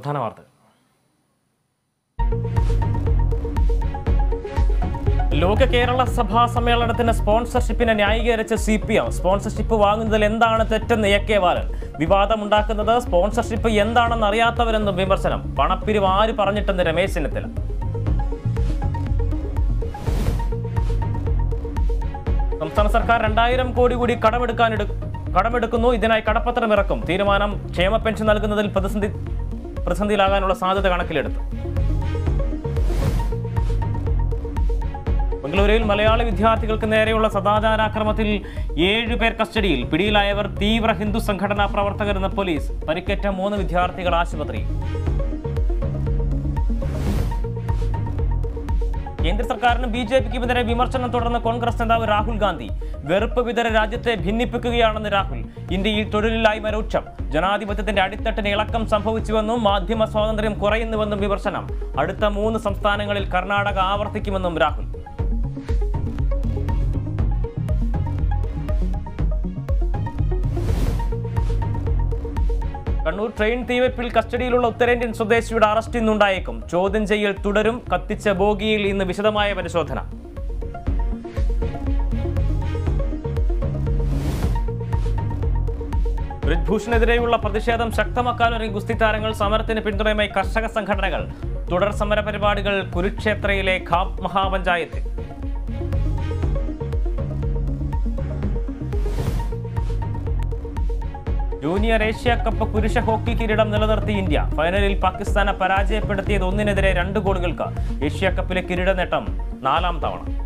പ്രധാന വാർത്തകൾ ലോക കേരള സഭാ സമ്മേളനത്തിന് സ്പോൺസർഷിപ്പിനെ ന്യായീകരിച്ച സി പി എം സ്പോൺസർഷിപ്പ് വാങ്ങുന്നതിൽ എന്താണ് തെറ്റെന്ന് എ കെ ബാലൻ വിവാദമുണ്ടാക്കുന്നത് സ്പോൺസർഷിപ്പ് എന്താണെന്ന് അറിയാത്തവരെന്നും വിമർശനം പണപ്പിരിവ് ആര് പറഞ്ഞിട്ടെന്ന് രമേശ് ചെന്നിത്തല സംസ്ഥാന സർക്കാർ രണ്ടായിരം കോടി കൂടി കടമെടുക്കാനെടു കടമെടുക്കുന്നു ഇതിനായി കടപ്പത്രം ഇറക്കും തീരുമാനം ക്ഷേമ പെൻഷൻ നൽകുന്നതിൽ പ്രതിസന്ധി പ്രതിസന്ധിയിലാകാനുള്ള സാധ്യത കണക്കിലെടുത്തു ബംഗളൂരുവിൽ മലയാളി വിദ്യാർത്ഥികൾക്ക് നേരെയുള്ള സദാചാരാക്രമത്തിൽ ഏഴ് പേർ കസ്റ്റഡിയിൽ പിടിയിലായവർ തീവ്ര ഹിന്ദു സംഘടനാ പ്രവർത്തകരെന്ന് പോലീസ് പരിക്കേറ്റ മൂന്ന് വിദ്യാർത്ഥികൾ ആശുപത്രിയിൽ കേന്ദ്ര സർക്കാരിനും ബി ജെ പിക്കുമെതിരെ വിമർശനം തുടർന്ന് കോൺഗ്രസ് നേതാവ് രാഹുൽ ഗാന്ധി വെറുപ്പ് വിതര രാജ്യത്തെ ഭിന്നിപ്പിക്കുകയാണെന്ന് രാഹുൽ ഇന്ത്യയിൽ തൊഴിലില്ലായ്മ രൂക്ഷം ജനാധിപത്യത്തിന്റെ അടിത്തട്ടിന് ഇളക്കം സംഭവിച്ചുവെന്നും മാധ്യമ സ്വാതന്ത്ര്യം കുറയുന്നുവെന്നും വിമർശനം അടുത്ത മൂന്ന് സംസ്ഥാനങ്ങളിൽ കർണാടക ആവർത്തിക്കുമെന്നും രാഹുൽ കണ്ണൂർ ട്രെയിൻ തീവെപ്പിൽ കസ്റ്റഡിയിലുള്ള ഉത്തരേന്ത്യൻ സ്വദേശിയുടെ അറസ്റ്റ് ഇന്നുണ്ടായേക്കും ചോദ്യം ചെയ്യൽ തുടരും കത്തിച്ച ബോഗിയിൽ ഇന്ന് വിശദമായ പരിശോധന ബ്രിജ്ഭൂഷണെതിരെയുള്ള പ്രതിഷേധം ശക്തമാക്കാനൊരുങ്ങി ഗുസ്തി താരങ്ങൾ സമരത്തിന് പിന്തുണയുമായി കർഷക സംഘടനകൾ തുടർ സമര പരിപാടികൾ കുരുക്ഷേത്രയിലെ ഖാബ് മഹാപഞ്ചായത്തിൽ ജൂനിയർ ഏഷ്യ കപ്പ് പുരുഷ ഹോക്കി കിരീടം നിലനിർത്തി ഇന്ത്യ ഫൈനലിൽ പാകിസ്ഥാനെ പരാജയപ്പെടുത്തിയത് ഒന്നിനെതിരെ രണ്ട് ഗോളുകൾക്ക് ഏഷ്യ കപ്പിലെ കിരീട നേട്ടം നാലാം തവണ